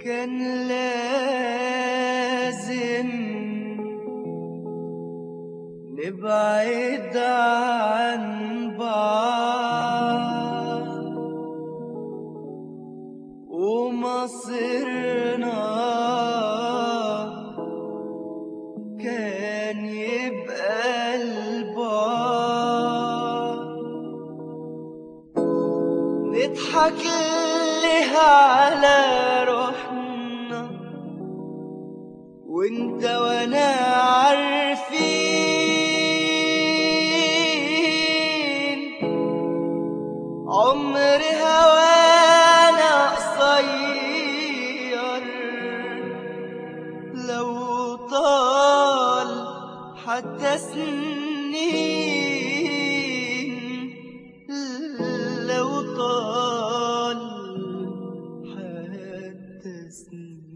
كان لازم نبعد عن بعض ومصيرنا كان يبقى البعد نضحك ليه على روحنا وانت وانا عارفين عمر هوانا قصير لو طال حتى سنين لو طال حتى سنين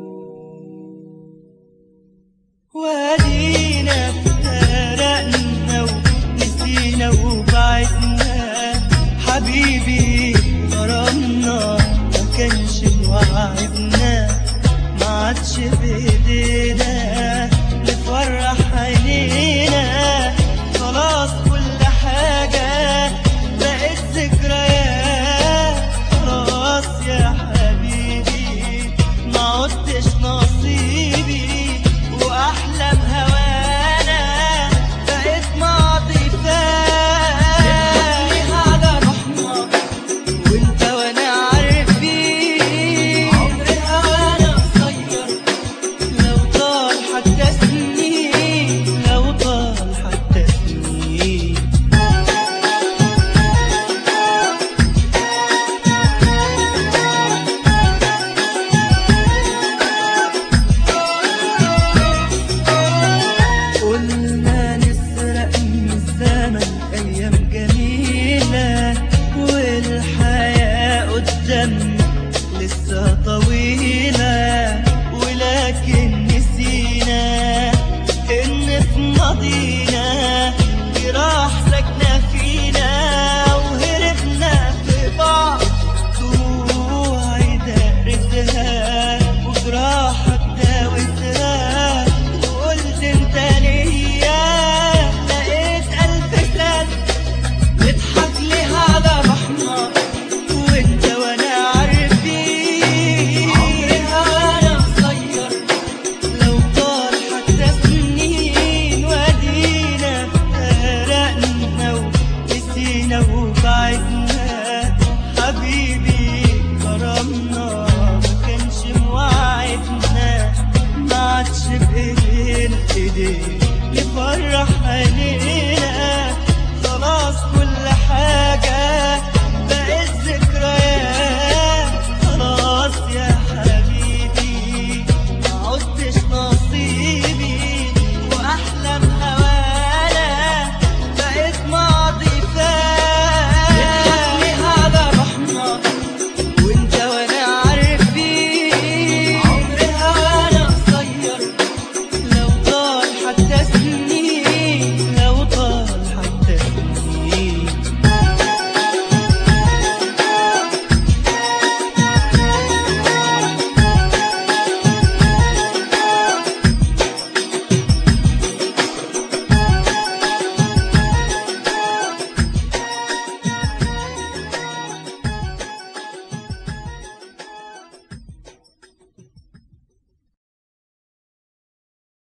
ودينا افترقنا ونسينا وبعدنا حبيبي غرامنا ما كانش موعدنا ما عادش بايدينا نفرح عينينا خلاص كل حاجة بقت ذكريات خلاص يا حبيبي ما عدتش نصيبي واحلام هوانا بقت ماضي فات على روحنا وانت وانا عارفين عمر هوانا قصير لو طال حتى سنين لو طال حتى سنين قلنا نسرق من الزمن أيام جميلة والحياة قدامنا لسه طويلة ولكن نسينا إن في ماضينا جراح ساكنة فينا وهربنا في بعض دموعي دارتها وجراحك داوتها وقلت انت ليا لقيت ألف سنة نضحك ليه على روحنا وانت وانا عارفين عمر هوانا قصير لو طال حتى سنين ودينا افترقنا ونسينا وبعدنا حبيبي غرامنا ما كانش موعدنا ما عادش بايدينا ايدينا